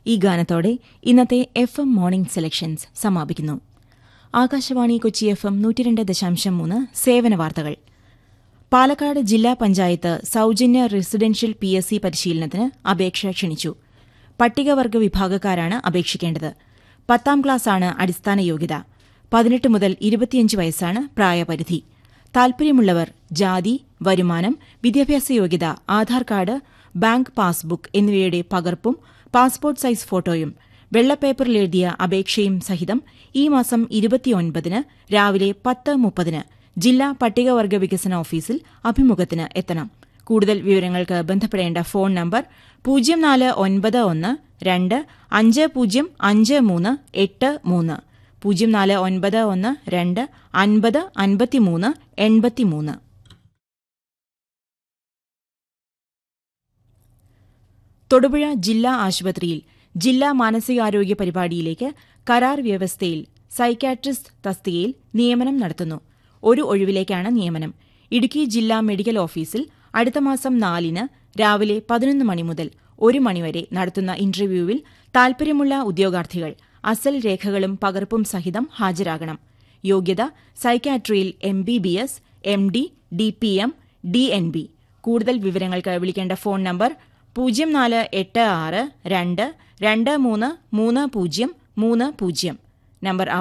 ഈ ഗാനത്തോടെ ഇന്നത്തെ F M morning selections സമാപിക്കുന്നു ആകാശവാണി കൊച്ചി എഫ് എം നൂറ്റിരണ്ട് ദശാംശം മൂന്ന് സേവന വാർത്തകൾ പാലക്കാട് ജില്ലാ പഞ്ചായത്ത് സൌജന്യ റെസിഡൻഷ്യൽ പി എസ് സി പരിശീലനത്തിന് അപേക്ഷ ക്ഷണിച്ചു പട്ടികവർഗ വിഭാഗക്കാരാണ് അപേക്ഷിക്കേണ്ടത് പത്താം ക്ലാസ്സാണ് അടിസ്ഥാന യോഗ്യത പതിനെട്ട് മുതൽ ഇരുപത്തിയഞ്ച് വയസ്സാണ് പ്രായപരിധി താൽപര്യമുള്ളവർ ജാതി വരുമാനം വിദ്യാഭ്യാസ യോഗ്യത ആധാർ കാർഡ് ബാങ്ക് പാസ്ബുക്ക് എന്നിവയുടെ പകർപ്പും പാസ്പോർട്ട് സൈസ് ഫോട്ടോയും വെള്ളപ്പേപ്പറിൽ എഴുതിയ അപേക്ഷയും സഹിതം ഈ മാസം ഇരുപത്തിയൊൻപതിന് രാവിലെ പത്ത് മുപ്പതിന് ജില്ലാ പട്ടികവർഗ വികസന ഓഫീസിൽ അഭിമുഖത്തിന് എത്തണം കൂടുതൽ വിവരങ്ങൾക്ക് ബന്ധപ്പെടേണ്ട ഫോൺ നമ്പർ പൂജ്യം നാല് ഒൻപത് ഒന്ന് രണ്ട് അഞ്ച് പൂജ്യം അഞ്ച് മൂന്ന് എട്ട് മൂന്ന് പൂജ്യം നാല് ഒൻപത് ഒന്ന് രണ്ട് അൻപത് അൻപത്തിമൂന്ന് എൺപത്തിമൂന്ന് തൊടുപുഴ ജില്ലാ ആശുപത്രിയിൽ ജില്ലാ മാനസികാരോഗ്യ പരിപാടിയിലേക്ക് കരാർ വ്യവസ്ഥയിൽ സൈക്കാട്രിസ്റ്റ് തസ്തികയിൽ നിയമനം നടത്തുന്നു ഒരു ഒഴിവിലേക്കാണ് നിയമനം ഇടുക്കി ജില്ലാ മെഡിക്കൽ ഓഫീസിൽ അടുത്ത മാസം നാലിന് രാവിലെ പതിനൊന്ന് മണി മുതൽ ഒരു മണിവരെ നടത്തുന്ന ഇന്റർവ്യൂവിൽ താൽപര്യമുള്ള ഉദ്യോഗാർത്ഥികൾ അസൽ രേഖകളും പകർപ്പും സഹിതം ഹാജരാകണം യോഗ്യത സൈക്കാട്രിയിൽ M B B S M D D P M D N B കൂടുതൽ വിവരങ്ങൾക്ക് വിളിക്കേണ്ട ഫോൺ നമ്പർ പൂജ്യം നാല് എട്ട് ആറ് രണ്ട് രണ്ട് മൂന്ന് മൂന്ന് പൂജ്യം മൂന്ന് പൂജ്യം നമ്പർ